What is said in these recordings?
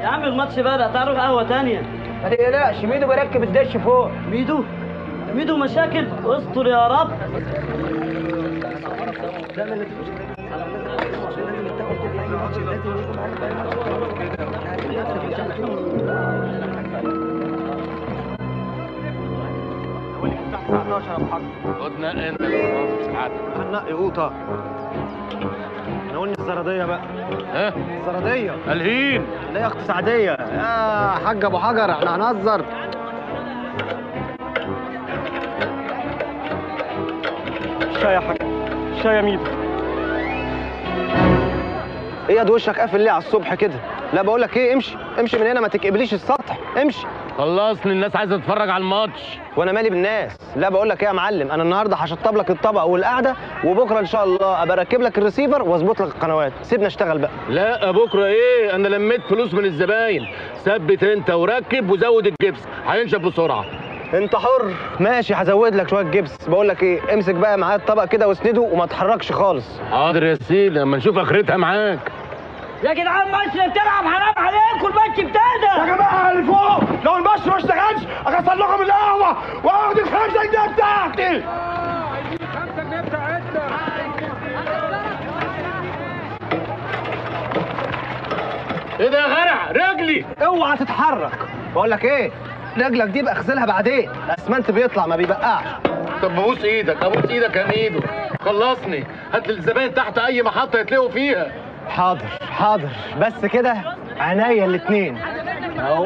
يا عم الماتش بدأ تعالوا قهوة تانية ما تقلقش ميدو بيركب الدش فوق ميدو ميدو مشاكل استر يا رب خد نقي انت اللي ساعتك هنقي قوطه احنا قلنا الزرديه بقى ها الزرديه الهين لا يا اخت سعديه يا حاج ابو حجر احنا هنهزر شاي يا حاج شاي يا ميدو ايه يا وشك قافل ليه على الصبح كده لا بقول لك ايه امشي امشي من هنا ما تقبليش السطح امشي خلصني الناس عايزه تتفرج على الماتش وانا مالي بالناس لا بقول لك ايه يا معلم انا النهارده هشطب لك الطبق والقعده وبكره ان شاء الله ابقى اركب لك الريسيفر واظبط لك القنوات سيبنا اشتغل بقى لا بكره ايه انا لميت فلوس من الزباين ثبت انت وركب وزود الجبس هينشف بسرعه انت حر ماشي هزود لك شويه جبس بقول لك ايه امسك بقى معايا الطبق كده واسنده وما تحركش خالص حاضر يا سيدي لما نشوف اخرتها معاك يا جدعان ماتش بتلعب حرام عليكم الماتش ابتدى يا جماعه اللي فوق لو الماتش ما اشتغلش اكسر لكم القهوه واخد الخمسه جنيه بتاعتي ايه ده يا غرع رجلي اوعى تتحرك بقول لك ايه رجلك دي بقى اغسلها بعدين الاسمنت بيطلع ما بيبقعش طب ببوس ايدك ابوس ايدك يا ميدو خلصني هات لي الزباين تحت اي محطه يتلقوا فيها حاضر حاضر بس كده عينيا الاتنين اهو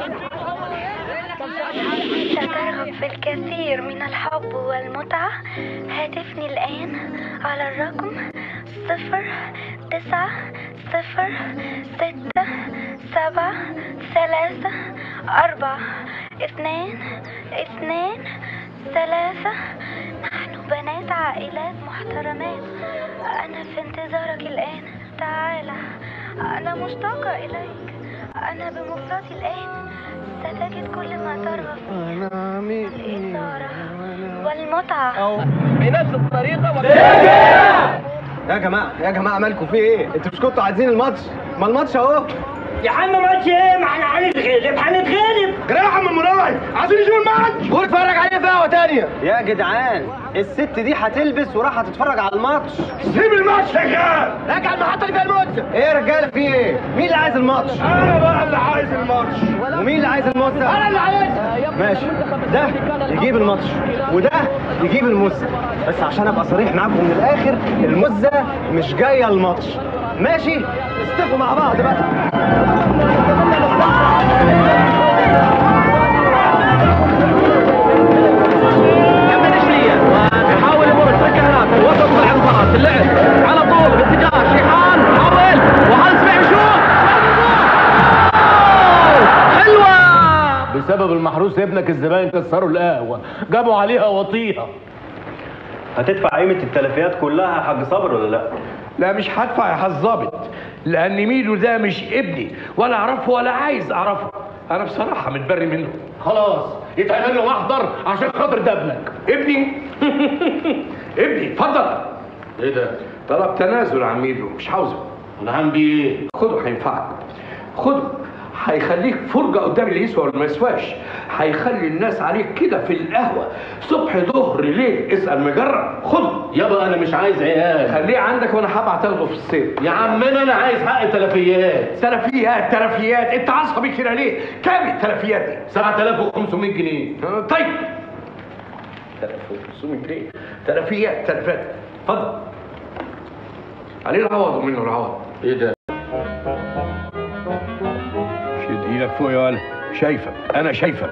سترغب في الكثير من الحب والمتعة هاتفني الآن على الرقم صفر تسعة صفر ستة سبعة ثلاثة أربعة اثنان اثنان ثلاثة نحن بنات عائلات محترمات أنا في انتظارك الآن تعال أنا مشتاقة إليك أنا بمفردي الآن ستجد كل ما ترغب فيه الإثارة والمتعة بنفس الطريقه يا جماعه يا جماعه مالكم في ايه انتوا مش كنتوا عايزين الماتش ما الماتش اهو يا عم ماتش ايه ما احنا هنتغلب هنتغلب جرى يا عم مناي عايزين نشوف الماتش قول اتفرج عليه في قهوه تانية يا جدعان الست دي هتلبس وراح تتفرج على الماتش سيب الماتش شغال راجع المحطه اللي فيها الموزه ايه يا رجاله في ايه مين اللي عايز الماتش انا بقى اللي عايز الماتش ومين اللي عايز الموزه انا اللي عايز ماشي ده يجيب الماتش وده يجيب المزه بس عشان ابقى صريح معاكم من الاخر المزه مش جايه الماتش ماشي استفوا مع بعض بقى يحاول يمر التركيزات الوسط مع المباراة اللعب على طول باتجاه شيحان حاول وهل سمع يشوط حلوة بسبب المحروس ابنك الزباين كسروا القهوه جابوا عليها وطيها هتدفع قيمة التلفيات كلها يا حاج صابر ولا لا؟ لا مش هدفع يا حظابط لان ميدو ده مش ابني ولا اعرفه ولا عايز اعرفه انا بصراحه متبري منه خلاص يتعمل له محضر عشان خاطر ده ابنك ابني ابني اتفضل ايه ده طلب تنازل عن ميدو مش عاوزه انا عم بيه خده هينفعك خده هيخليك فرجة قدام اللي يسوى ولا ما يسواش هيخلي الناس عليك كده في القهوة صبح ظهر ليل اسأل مجرب خده يابا انا مش عايز عيال خليه عندك وانا هبعت اخده في الصيف يا عمنا انا عايز حق التلفيات تلفيات تلفيات انت عصبي كده ليه؟ كام التلفيات دي؟ 7500 جنيه طيب 1500 جنيه تلفيات تلفيات اتفضل عليه العوض ومنه العوض ايه ده شد ايدك فوق يا ولد شايفك انا شايفك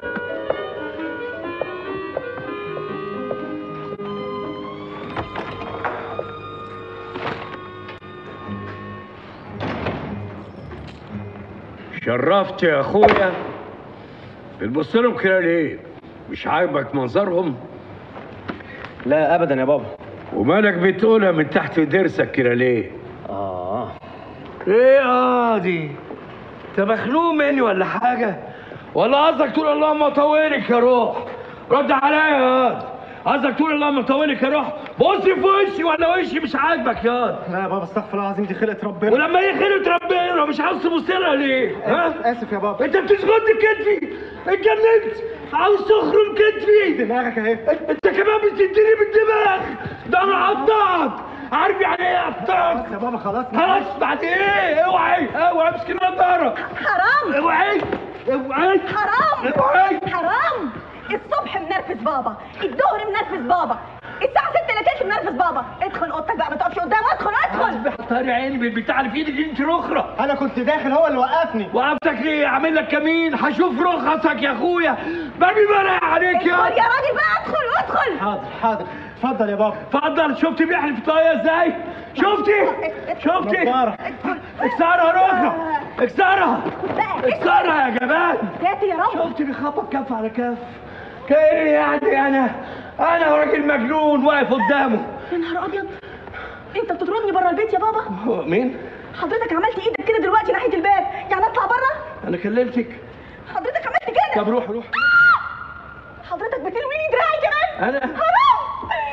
شرفت يا اخويا بتبص لهم كده ليه؟ مش عاجبك منظرهم؟ لا ابدا يا بابا ومالك بتقولها من تحت ضرسك كده ليه؟ اه ايه اه دي؟ انت مخنوق مني ولا حاجة؟ ولا قصدك تقول اللهم طولك يا روح؟ رد عليا يا واد عايزك تقول اللهم طولك يا روح بص في وشي ولا وشي مش عاجبك يا لا يا بابا استغفر الله العظيم دي خلقه ربنا ولما هي خيرة ربنا مش عاوز تبص لها ليه؟ ها؟ اسف يا بابا انت بتسقط كتفي اتجننت عاوز تخرم كتفي دماغك اهي انت كمان بتديني بالدماغ ده انا هقطعك عارف يعني ايه اقطعك يا بابا خلاص خلاص بعد ايه اوعي اوعي امسك النضاره حرام اوعي اوعي حرام اوعي حرام الصبح منرفز بابا الظهر منرفز بابا الساعة 6 الا تلت منرفز بابا ادخل اوضتك بقى ما تقفش قدامه ادخل ادخل بحطاري عيني بالبتاع اللي في ايدك انت الاخرى انا كنت داخل هو اللي وقفني وقفتك ليه اعمل لك كمين هشوف رخصك يا اخويا بابي مرق عليك ادخل يا يا راجل بقى ادخل ادخل حاضر حاضر اتفضل يا بابا اتفضل شفت بيحلف طايه ازاي شفتي شفتي نضارة. اكسرها رخرة اكسرها بقى اكسرها يا جبان ساتر يا رب شفت بيخبط كف على كف كأني يعني انا انا راجل مجنون واقف قدامه يا نهار ابيض انت بتطردني بره البيت يا بابا هو مين؟ حضرتك عملت ايدك كده دلوقتي ناحيه الباب يعني اطلع بره انا كلمتك حضرتك عملت كده طب روح روح حضرتك بتلويني دراعي كمان انا حرام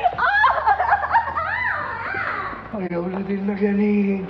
آه. يا ولاد المجانين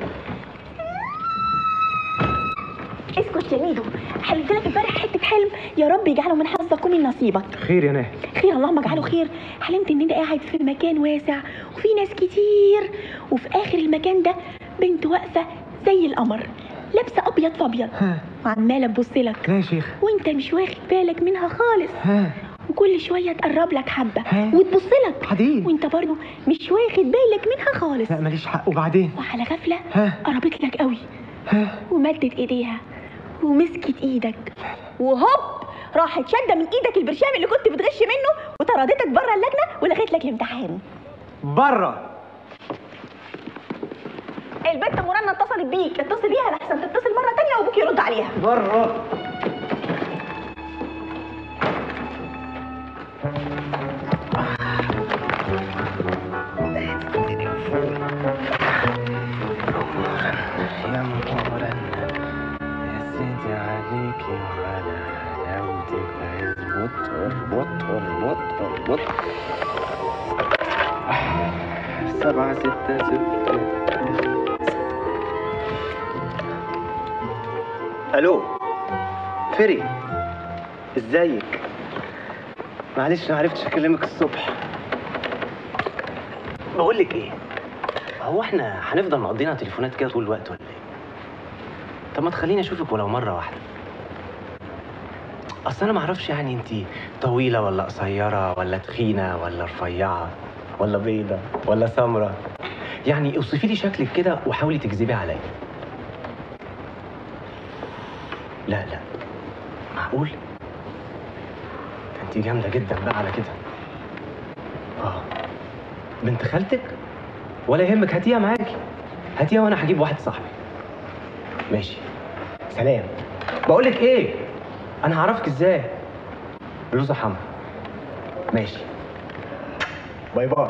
اسكت يا ميدو حلمت لك امبارح حته حلم يا رب يجعله من حظك ومن نصيبك خير يا ناهي خير اللهم اجعله خير حلمت ان انت قاعد في مكان واسع وفي ناس كتير وفي اخر المكان ده بنت واقفه زي القمر لابسه ابيض في ابيض وعماله تبص لك لا يا شيخ وانت مش واخد بالك منها خالص ها وكل شويه تقرب لك حبه ها؟ وتبص لك حديد. وانت برضه مش واخد بالك منها خالص لا ماليش حق وبعدين وعلى غفله ها؟ قربت لك قوي ها ومدت ايديها ومسكت ايدك وهوب راحت شاده من ايدك البرشام اللي كنت بتغش منه وطردتك بره اللجنه ولغيت لك الامتحان بره البنت مرنة اتصلت بيك اتصل بيها لحسن تتصل مره تانية وابوك يرد عليها بره يا مقارن يا سيدي عليك وعلى حلاوتك اظبط اربط اربط اربط سبعة ستة ستة الو فري ازيك معلش ما عرفتش اكلمك الصبح بقول لك ايه هو احنا هنفضل مقضينا تليفونات كده طول الوقت ولا ايه طب ما تخليني اشوفك ولو مره واحده اصل انا ما اعرفش يعني انت طويله ولا قصيره ولا تخينه ولا رفيعه ولا بيضه ولا سمره يعني اوصفي لي شكلك كده وحاولي تكذبي عليا لا لا معقول انت جامده جدا بقى على كده اه بنت خالتك ولا يهمك هاتيها معاكي هاتيها وانا هجيب واحد صاحبي ماشي سلام بقول لك ايه انا هعرفك ازاي بلوزه حمرا ماشي باي باي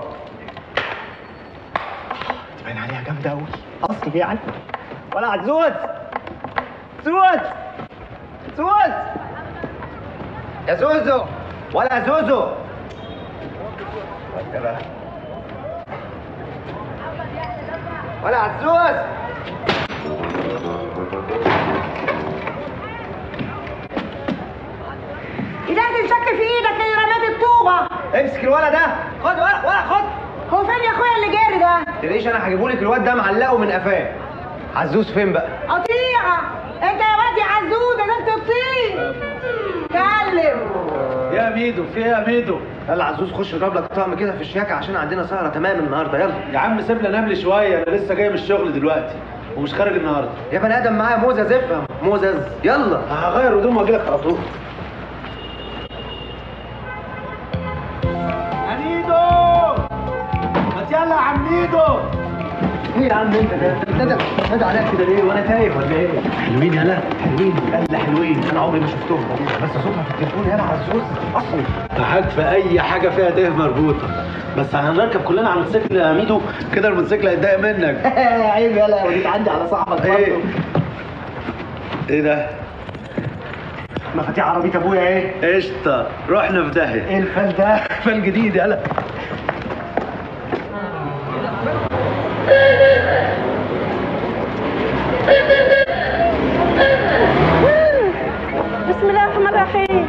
تبان عليها جامده قوي اصلي يعني ولا عزوز زوز زوز يا زوزو ولا زوزو ولا عزوز ايدك الشك في ايدك اللي رميت الطوبه امسك الولد ده خد ولا ولا خد هو فين يا اخويا اللي جاري ده تلاقيش انا هجيبهولك الواد ده معلقه من قفاه عزوز فين بقى قطيعه انت يا واد يا عزوزه ده انت تطير كلم يا ميدو في يا ميدو يلا عزوز خش اضرب لك طعم كده في الشياكه عشان عندنا سهره تمام النهارده يلا يا عم سيبنا نملي شويه انا لسه جاي من الشغل دلوقتي ومش خارج النهارده يا بني ادم معايا موزه زفه موزز يلا هغير هدوم واجي لك على طول يا ميدو ما يلا يا عم ميدو ايه يا عم انت ده انت بتندم بتندم عليا كده ليه وانا تايه ولا ايه حلوين يلا حلوين يلا حلوين انا عمري ما شفتهم بس صوتها في التليفون يلا عزوز اصلي هات في اي حاجه فيها ته مربوطه بس هنركب كلنا على الموتوسيكل يا ميدو كده الموتوسيكل هيتضايق منك عيب يلا وديك عندي على صاحبك ايه برضه ايه ده مفاتيح عربيه ابويا ايه قشطه رحنا في داهيه ايه الفل ده فال جديد يلا بسم الله الرحمن الرحيم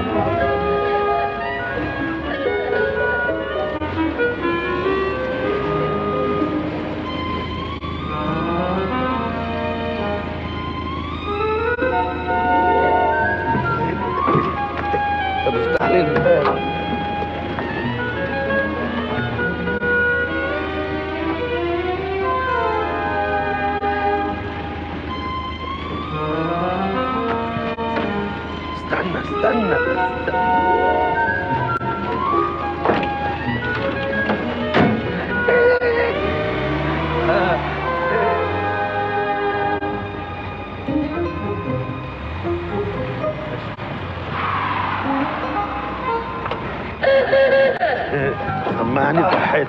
طب افتح لي الباب استنى استنى سمعني بصحتك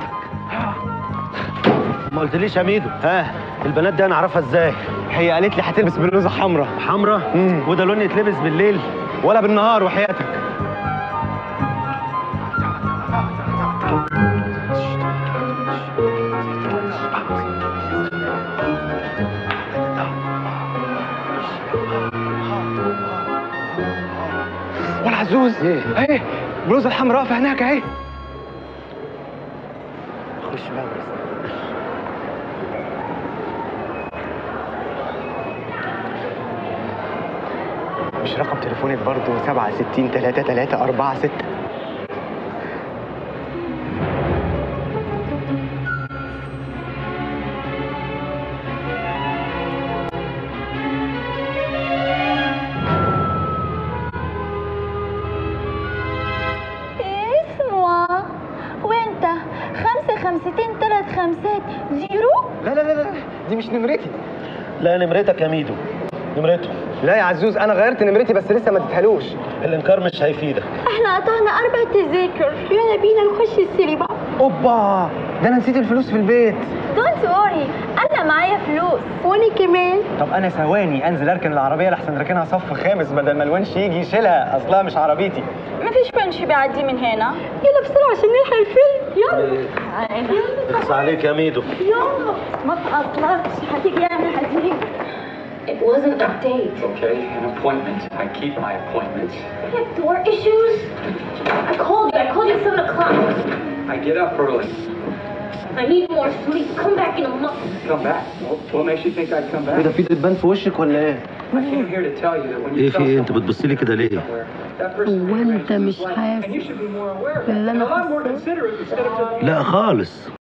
ما قلتليش يا ميدو ها البنات دي انا اعرفها ازاي هي قالت لي هتلبس بلوزه حمراء حمرا وده لون يتلبس بالليل ولا بالنهار وحياتك ولا عزوز ايه اهي البلوزه الحمراء في هناك اهي خش بقى بس مش رقم تليفونك برضه 67 3 3 4 6 اسمع وانت خمسة خمستين تلات خمسات زيرو لا لا لا لا دي مش نمرتي لا نمرتك يا ميدو نمرته لا يا عزوز انا غيرت نمرتي بس لسه ما اديتهالوش الانكار مش هيفيدك احنا قطعنا اربع تذاكر يلا بينا نخش السينما اوبا ده انا نسيت الفلوس في البيت دونت وري انا معايا فلوس وانا كمان طب انا ثواني انزل اركن العربيه لحسن راكنها صف خامس بدل ما الونش يجي يشيلها اصلها مش عربيتي مفيش بنش بيعدي من هنا يلا بسرعة عشان نلحق الفيلم يلا اخص عليك يا ميدو يلا ما تعطلش هتيجي يعمل حزين It wasn't a date. Okay, an appointment. I keep my appointments. I have door issues. I called you. I called you at 7 o'clock. I get up early. I need more sleep. Come back in a month. Come back. What, what makes you think I'd come ايه ده back? في دبان في وشك ولا ايه؟ I came here to tell you that when you ايه في tell ايه انت someone بتبص لي كده ليه؟ somewhere, that person هو انت مش and you حاسس should be more aware of باللي that. And انا a lot more حاساه considerate instead of just لا خالص